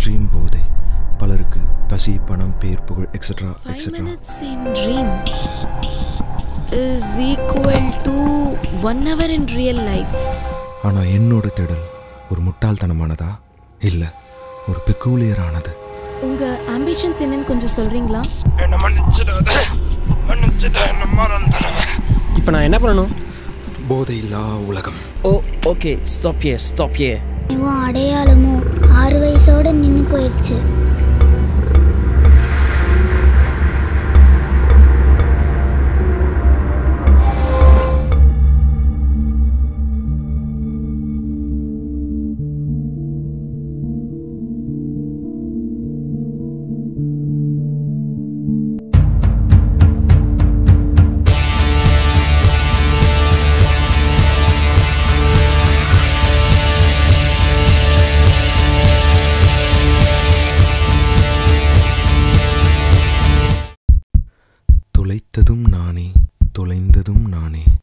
Extreme போதை பலருக்கு பசி பணம் பேர் புகழ் etcetera Five etcetera minutes in dream is equal to one hour in real life. ஆனால் என்னோட தேடல் ஒரு முட்டாள்தனமானதா இல்லை ஒரு பெக்கூலியரானது உங்க ஆம்பிஷன்ஸ் என்னன்னு கொஞ்சம் சொல்றீங்களா என்ன மன்னிச்சிடாத மன்னிச்சிட்டா என்ன மறந்துட இப்போ நான் என்ன பண்ணணும் போதையில்லா உலகம் oh okay stop here stop here இவன் அடையாளமும் ஆறு வயசோட நின்று போயிடுச்சு தொலைத்ததும் நானே தொலைந்ததும் நானே